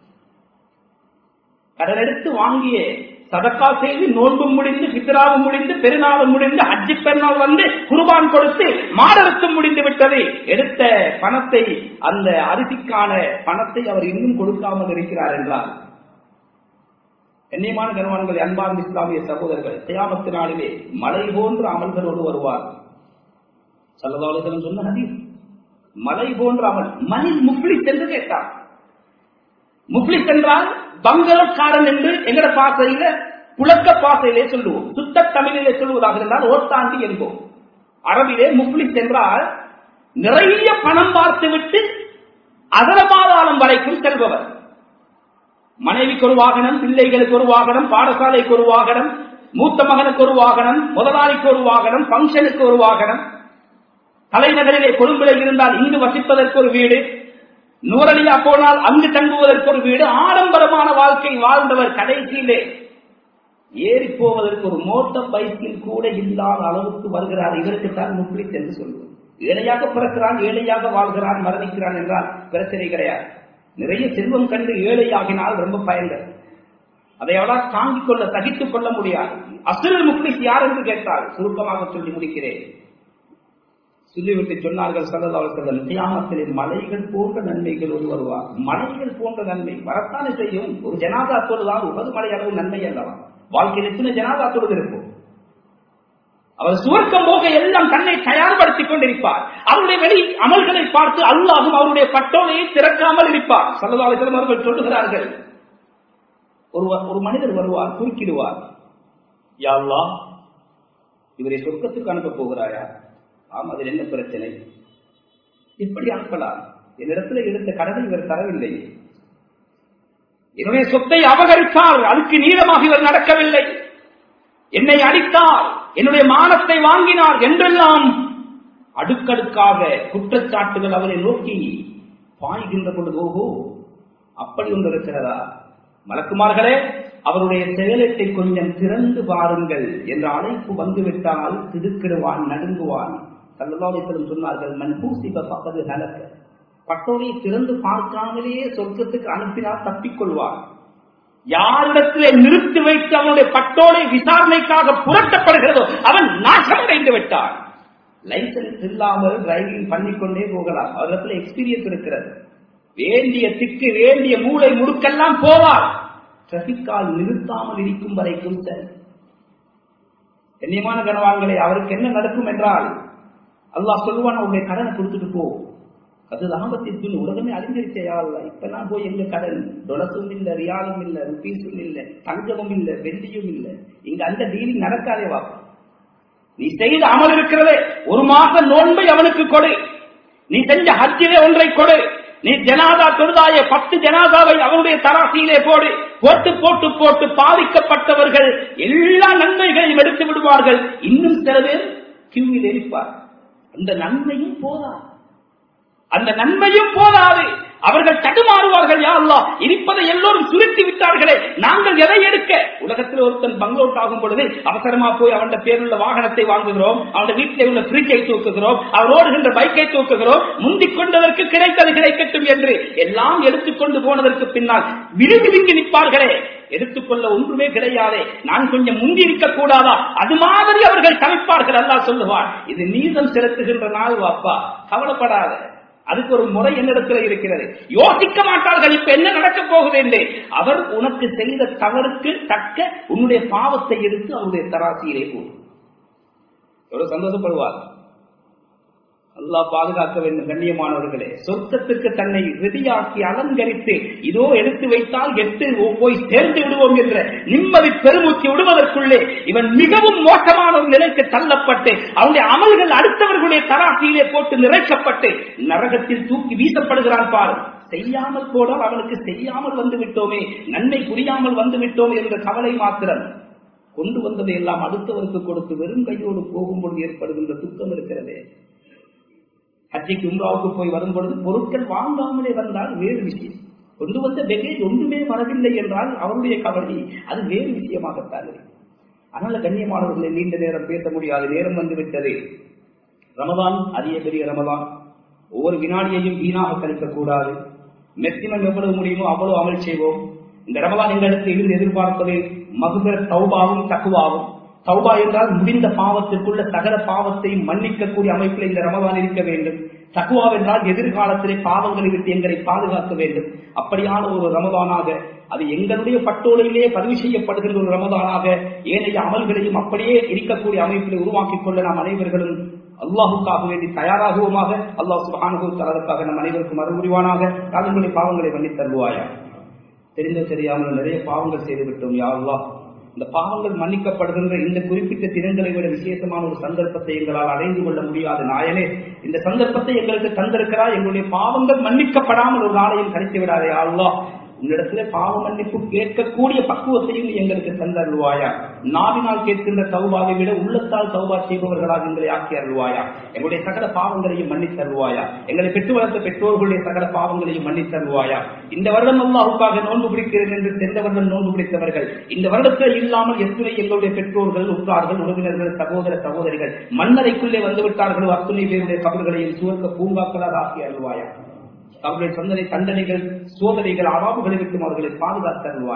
Speaker 1: கடன் எடுத்து வாங்கிய சதக்கா செய்து நோன்பும் முடிந்து பித்ராவும் முடிந்து பெருநாளும் முடிந்து அஜி பெருநாள் வந்து குருபான் கொடுத்து மாடரத்தும் முடிந்து விட்டது எடுத்த பணத்தை அந்த அரிசிக்கான பணத்தை அவர் இன்னும் கொடுக்காமல் இருக்கிறார் என்றார் கண்ணியமான கருவான்கள் அன்பார்ந்த இஸ்லாமிய சகோதரர்கள் தியாமத்து நாளிலே மலை போன்ற அமல்களோடு வருவார் சல்லதாலோசனம் சொன்ன ஹதீஸ் மலை போன்ற அமல் மனில் முப்ளிஸ் என்று கேட்டார் முப்ளிஸ் என்றால் பங்களக்காரன் என்று எங்கட பாசையில புழக்க பாசையிலே சொல்லுவோம் சுத்த தமிழிலே சொல்லுவதாக இருந்தால் ஓட்டாண்டி என்போம் அரபிலே முப்ளிஸ் என்றால் நிறைய பணம் பார்த்து விட்டு அகரபாதாளம் வரைக்கும் செல்பவர் மனைவிக்கு ஒரு வாகனம் பிள்ளைகளுக்கு ஒரு வாகனம் பாடசாலைக்கு ஒரு வாகனம் மூத்த மகனுக்கு ஒரு வாகனம் முதலாளிக்கு ஒரு வாகனம் பங்கனுக்கு ஒரு வாகனம் தலைநகரிலே கொழும்பில் இருந்தால் இங்கு வசிப்பதற்கு ஒரு வீடு நூறலியா போனால் அங்கு தங்குவதற்கு ஒரு வீடு ஆடம்பரமான வாழ்க்கை வாழ்ந்தவர் கடைசியிலே ஏறி போவதற்கு ஒரு மோட்டார் பைக்கில் கூட இல்லாத அளவுக்கு வருகிறார் இவருக்கு தான் முப்ளிஸ் என்று சொல்லுவோம் ஏழையாக பிறக்கிறான் ஏழையாக வாழ்கிறான் மரணிக்கிறான் என்றால் பிரச்சனை கிடையாது நிறைய செல்வம் கண்டு ஏழையாகினால் ரொம்ப பயங்கள் அதை அவளால் தாங்கிக் கொள்ள சகித்துக் கொள்ள முடியாது அசுரல் முக்லிஸ் யார் என்று கேட்டால் சுருக்கமாக சொல்லி முடிக்கிறேன் சொல்லிவிட்டு சொன்னார்கள் சல்லதாவர்கள் தியானத்திலே மலைகள் போன்ற நன்மைகள் ஒரு வருவார் மலைகள் போன்ற நன்மை வரத்தானே செய்யும் ஒரு ஜனாதா தொழுதான் உமது மலை அளவு நன்மை அல்லவா வாழ்க்கையில் எத்தனை ஜனாதா தொழுது இருக்கும் அவர் சுவர்க்கம் போக எல்லாம் தன்னை தயார்படுத்திக் கொண்டிருப்பார் அவருடைய வெளி அமல்களை பார்த்து அல்லாஹும் அவருடைய பட்டோலையை திறக்காமல் இருப்பார் சல்லதாவர்கள் அவர்கள் சொல்லுகிறார்கள் ஒரு ஒரு மனிதர் வருவார் குறுக்கிடுவார் யாழ்லா இவரை சொர்க்கத்துக்கு அனுப்ப போகிறாயா ஆம் அதில் என்ன பிரச்சனை எப்படி அனுப்பலாம் என்னிடத்துல எடுத்த கடனை இவர் தரவில்லை என்னுடைய சொத்தை அபகரித்தார் அதுக்கு நீளமாக இவர் நடக்கவில்லை என்னை அடித்தார் என்னுடைய மானத்தை வாங்கினார் என்றெல்லாம் அடுக்கடுக்காக குற்றச்சாட்டுகள் அவரை நோக்கி பாய்கின்ற பொழுது ஓஹோ அப்படி ஒன்று இருக்கிறதா மலக்குமார்களே அவருடைய செயலத்தை கொஞ்சம் திறந்து பாருங்கள் என்ற அழைப்பு வந்துவிட்டால் திடுக்கிடுவான் நடுங்குவான் சல்லல்லாஹிஸ்லம் சொன்னார்கள் மன்பூசிப பக்கது ஹலக்க பட்டோலை திறந்து பார்க்காமலேயே சொர்க்கத்துக்கு அனுப்பினால் தப்பிக்கொள்வார் யாரிடத்திலே நிறுத்தி வைத்து அவனுடைய பட்டோலை விசாரணைக்காக புரட்டப்படுகிறதோ அவன் நாசமடைந்து விட்டான் லைசன்ஸ் இல்லாமல் டிரைவிங் பண்ணிக்கொண்டே போகலாம் அவரிடத்துல எக்ஸ்பீரியன்ஸ் இருக்கிறது வேண்டிய திக்கு வேண்டிய மூளை முடுக்கெல்லாம் போவார் டிராபிக்கால் நிறுத்தாமல் இருக்கும் வரைக்கும் சரி கண்ணியமான கனவான்களே அவருக்கு என்ன நடக்கும் என்றால் அல்லாஹ் சொல்லுவான் அவருடைய கடனை கொடுத்துட்டு போ அது லாபத்திற்கு உலகமே அழிஞ்சிருச்சையா இல்ல இப்ப நான் போய் எங்க கடன் டொலசும் இல்ல ரியாலும் இல்ல ருபீஸும் இல்ல தங்கமும் இல்ல வெள்ளியும் இல்ல இங்க அந்த டீலிங் நடக்காதே வா நீ செய்த அமல் இருக்கிறதே ஒரு மாசம் நோன்பை அவனுக்கு கொடு நீ செஞ்ச ஹஜ்ஜிலே ஒன்றை கொடு நீ ஜனாதா தொழுதாய பத்து ஜனாதாவை அவனுடைய தராசியிலே போடு போட்டு போட்டு போட்டு பாதிக்கப்பட்டவர்கள் எல்லா நன்மைகளையும் எடுத்து விடுவார்கள் இன்னும் சில பேர் கியூவில் இருப்பார் அந்த நன்மையும் போதாது அந்த நன்மையும் போதாது அவர்கள் தடுமாறுவார்கள் யா அல்லா இருப்பதை எல்லோரும் சுருட்டி விட்டார்களே நாங்கள் எதை எடுக்க உலகத்தில் ஒருத்தன் பங்களோட் ஆகும் பொழுது அவசரமா போய் அவன் பேருள்ள வாகனத்தை வாங்குகிறோம் அவன் வீட்டில் உள்ள பிரிட்ஜை தூக்குகிறோம் அவர் ஓடுகின்ற பைக்கை தூக்குகிறோம் முந்திக் கொண்டதற்கு கிடைத்தது கிடைக்கட்டும் என்று எல்லாம் எடுத்துக்கொண்டு போனதற்கு பின்னால் விழுவிழுங்கி நிற்பார்களே எடுத்துக்கொள்ள ஒன்றுமே கிடையாதே நான் கொஞ்சம் முந்தி இருக்க கூடாதா அது மாதிரி அவர்கள் சமைப்பார்கள் அல்லா சொல்லுவார் இது நீதம் செலுத்துகின்ற நாள் வாப்பா கவலைப்படாத அதுக்கு ஒரு முறை என்னிடத்தில் இருக்கிறது யோசிக்க மாட்டார்கள் இப்ப என்ன நடக்க போகுது என்று அவர் உனக்கு செய்த தவறுக்கு தக்க உன்னுடைய பாவத்தை எடுத்து அவருடைய தராசியிலே போடும் எவ்வளவு சந்தோஷப்படுவார் அல்லா பாதுகாக்க வேண்டும் கண்ணியமானவர்களே சொர்க்கத்துக்கு தன்னை ரெடியாக்கி அலங்கரித்து இதோ எடுத்து வைத்தால் எட்டு போய் சேர்ந்து விடுவோம் என்ற நிம்மதி பெருமூச்சு விடுவதற்குள்ளே இவன் மிகவும் மோசமான ஒரு நிலைக்கு தள்ளப்பட்டு அவனுடைய அமல்கள் அடுத்தவர்களுடைய தராசியிலே போட்டு நிறைக்கப்பட்டு நரகத்தில் தூக்கி வீசப்படுகிறான் பாரு செய்யாமல் போனால் அவனுக்கு செய்யாமல் வந்து விட்டோமே நன்மை புரியாமல் வந்து விட்டோம் என்ற கவலை மாத்திரம் கொண்டு வந்ததை எல்லாம் அடுத்தவருக்கு கொடுத்து வெறும் கையோடு போகும்போது ஏற்படுகின்ற துக்கம் இருக்கிறதே ஹஜ்ஜிக்கு உம்ராவுக்கு போய் வரும் பொழுது பொருட்கள் வாங்காமலே வந்தால் வேறு விஷயம் கொண்டு வந்த பெகேஜ் ஒன்றுமே வரவில்லை என்றால் அவருடைய கவலை அது வேறு விஷயமாகத்தான் இருக்கு அதனால கண்ணியமானவர்களை நீண்ட நேரம் பேச முடியாது நேரம் வந்து விட்டது ரமதான் அதிக பெரிய ரமதான் ஒவ்வொரு வினாடியையும் வீணாக கழிக்க கூடாது மெக்சிமம் எவ்வளவு முடியுமோ அவ்வளவு அமல் செய்வோம் இந்த ரமதான் எங்களுக்கு இருந்து எதிர்பார்ப்பது மகுபர் தௌபாவும் தக்குவாவும் தௌபா என்றால் முடிந்த பாவத்திற்குள்ள சகல பாவத்தையும் மன்னிக்கக்கூடிய அமைப்பில் இந்த ரமதான் இருக்க வேண்டும் தக்குவா என்றால் எதிர்காலத்திலே பாவங்களை விட்டு எங்களை பாதுகாக்க வேண்டும் அப்படியான ஒரு ரமதானாக அது எங்களுடைய பட்டோலையிலே பதிவு செய்யப்படுகிற ஒரு ரமதானாக ஏனைய அமல்களையும் அப்படியே இருக்கக்கூடிய அமைப்பில் உருவாக்கிக் கொள்ள நாம் அனைவர்களும் அல்லாஹுக்காக வேண்டி தயாராகுவோமாக அல்லாஹ் சுபானுகு தலதற்காக நம் அனைவருக்கும் அருள்புரிவானாக காலங்களுடைய பாவங்களை மன்னித் தருவாயா தெரிந்த தெரியாமல் நிறைய பாவங்கள் செய்துவிட்டோம் யா அல்லாஹ் இந்த பாவங்கள் மன்னிக்கப்படுகின்ற இந்த குறிப்பிட்ட தினங்களை விட விசேஷமான ஒரு சந்தர்ப்பத்தை எங்களால் அடைந்து கொள்ள முடியாது நாயனே இந்த சந்தர்ப்பத்தை எங்களுக்கு தந்திருக்கிறார் எங்களுடைய பாவங்கள் மன்னிக்கப்படாமல் ஒரு நாளையும் கழித்து விடாதே அல்லா உன்னிடத்துல பாவ மன்னிப்பு கேட்கக்கூடிய பக்குவத்தையும் நீ எங்களுக்கு தந்தருவாயா நாவினால் கேட்கின்ற சௌபாவை விட உள்ளத்தால் சௌபா செய்பவர்களாக எங்களை ஆக்கி அருள்வாயா எங்களுடைய சகல பாவங்களையும் மன்னித்தருவாயா எங்களை பெற்று வளர்த்த பெற்றோர்களுடைய சகல பாவங்களையும் மன்னித்தருவாயா இந்த வருடம் அல்லாஹுக்காக நோன்பு பிடிக்கிறேன் என்று சென்ற வருடம் நோன்பு பிடித்தவர்கள் இந்த வருடத்தில் இல்லாமல் எத்துணை எங்களுடைய பெற்றோர்கள் உற்றார்கள் உறவினர்கள் சகோதர சகோதரிகள் மண்ணறைக்குள்ளே வந்துவிட்டார்களோ அத்துணை பேருடைய கபர்களையும் சுவர்க்க பூங்காக்களாக ஆக்கி அருள்வாயா அவருடைய சொந்தனை தண்டனைகள் சோதனைகள் அவாபுகளை விட்டும் அவர்களை பாதுகாத்து அருள்வாயா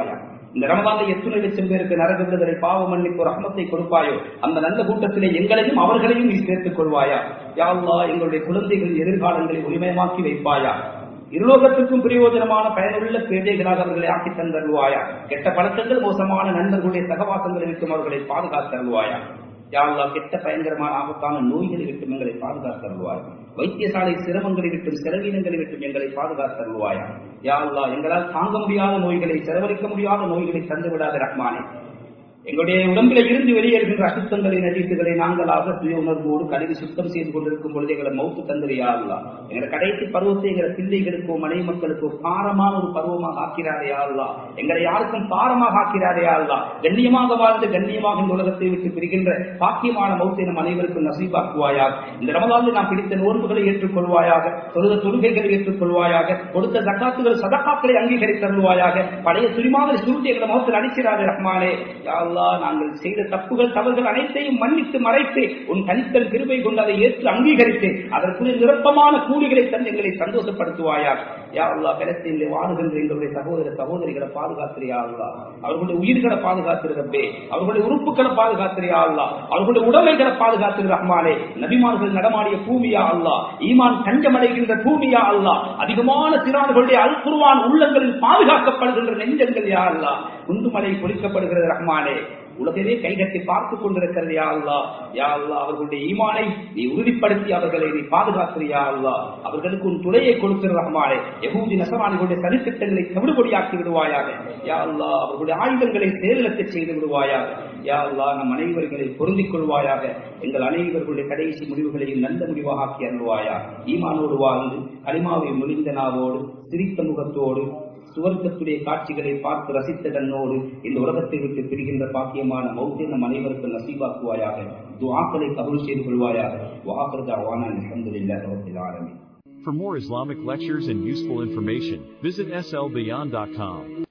Speaker 1: இந்த ரமதான்ல எத்தனை லட்சம் பேருக்கு நரக விடுதலை பாவ மன்னிப்பு ரஹமத்தை கொடுப்பாயோ அந்த நல்ல கூட்டத்திலே எங்களையும் அவர்களையும் நீ சேர்த்துக் கொள்வாயா யா அல்லாஹ் எங்களுடைய குழந்தைகளின் எதிர்காலங்களை ஒளிமயமாக்கி வைப்பாயா இருலோகத்திற்கும் பிரயோஜனமான பயனுள்ள பேதைகளாக அவர்களை ஆக்கி தந்தருவாயா கெட்ட பழக்கங்கள் மோசமான நண்பர்களுடைய சகவாசங்களை விட்டும் அவர்களை பாதுகாத்தருவாயா யாழ்லா கெட்ட பயங்கரமான ஆபத்தான நோய்களை விட்டும் எங்களை பாதுகாத்தருவாய் வைத்தியசாலை சிரமங்களை விட்டும் செலவீனங்களை விட்டும் எங்களை பாதுகாத்தருவாயா யாழ்லா எங்களால் தாங்க முடியாத நோய்களை செலவழிக்க முடியாத நோய்களை தந்து விடாத ரஹ்மானே எங்களுடைய உடம்பில இருந்து வெளியேறுகின்ற அசுத்தங்களை நடித்துகளை நாங்களாக சுய உணர்வோடு கழுவி சுத்தம் செய்து கொண்டிருக்கும் பொழுது எங்களை மௌத்து தந்திரியா அல்லா எங்களை கடைசி பருவத்தை எங்களை பிள்ளைகளுக்கோ மனைவி மக்களுக்கோ பாரமான ஒரு பருவமாக ஆக்கிறாரே அல்லா எங்களை யாருக்கும் பாரமாக ஆக்கிறாரே அல்லா கண்ணியமாக வாழ்ந்து கண்ணியமாக இந்த உலகத்தை விட்டு பிரிகின்ற பாக்கியமான மௌத்தை நம் அனைவருக்கும் நசீபாக்குவாயாக இந்த ரமதானில் நாம் பிடித்த நோன்புகளை ஏற்றுக்கொள்வாயாக தொழுத தொழுகைகளை ஏற்றுக்கொள்வாயாக கொடுத்த ஜக்காத்துகள் சதக்காக்களை அங்கீகரித்தருள்வாயாக பழைய சுரிமாதிரி சுருட்டி எங்களை முகத்தில் அடிக்கிறாரே ரஹ்மானே யா அல்லாஹ் நாங்கள் செய்த தப்புகள் தவறுகள் அனைத்தையும் மன்னித்து மறைத்து உன் தனித்தல் கிருபை கொண்டு அதை ஏற்று அங்கீகரித்து அதற்குரிய நிரப்பமான கூலிகளை தந்து எங்களை சந்தோஷப்படுத்துவாயா யா அல்லாஹ் பலஸ்தீனில் வாழுகின்ற எங்களுடைய சகோதர சகோதரிகளை பாதுகாத்திரியா அல்லா அவர்களுடைய உயிர்களை பாதுகாத்திருக்கே அவர்களுடைய உறுப்புகளை பாதுகாத்திரியா அல்லா அவர்களுடைய உடமைகளை பாதுகாத்திரு ரஹ்மானே நபிமார்கள் நடமாடிய பூமியா அல்லா ஈமான் தஞ்சமடைகின்ற பூமியா அல்லா அதிகமான சிறார்களுடைய அல் குருவான் உள்ளங்களில் பாதுகாக்கப்படுகின்ற நெஞ்சங்கள் யா அல்லா குண்டுமலை பொழிக்கப்படுகிறது ரஹ்மானே உலகமே கைகட்டி பார்த்துக் கொண்டிருக்கிறது யா அல்லா யா அல்லா அவர்களுடைய ஈமானை நீ உறுதிப்படுத்தி அவர்களை நீ பாதுகாக்கிறியா அல்லா அவர்களுக்கு உன் துணையை கொடுக்கிற ரஹ்மானே யகூதி நசரானிகளுடைய சதித்திட்டங்களை கவிடுபடியாக்கி விடுவாயாக யா அல்லா அவர்களுடைய ஆயுதங்களை செயலிழக்க செய்து விடுவாயாக யா அல்லா நம் அனைவர்களை பொருந்திக் கொள்வாயாக எங்கள் அனைவர்களுடைய கடைசி முடிவுகளையும் நல்ல முடிவாக ஆக்கி அருள்வாயா ஈமானோடு வாழ்ந்து களிமாவை மொழிந்த நாவோடு சிரித்த முகத்தோடு சுவர்க்கத்துடைய காட்சிகளை பார்த்து ரசித்த தன்னோடு இந்த உலகத்தை விட்டு பிரிகின்ற பாக்கியமான மௌத்தை நம் அனைவருக்கும் நசீபாக்குவாயாக துஆக்களை கபூல் செய்து கொள்வாயாக வாஹர் தாவான அல்ஹம்துலில்லாஹி ரப்பில் ஆலமீன்
Speaker 2: For more Islamic lectures and useful information, visit slbeyond.com.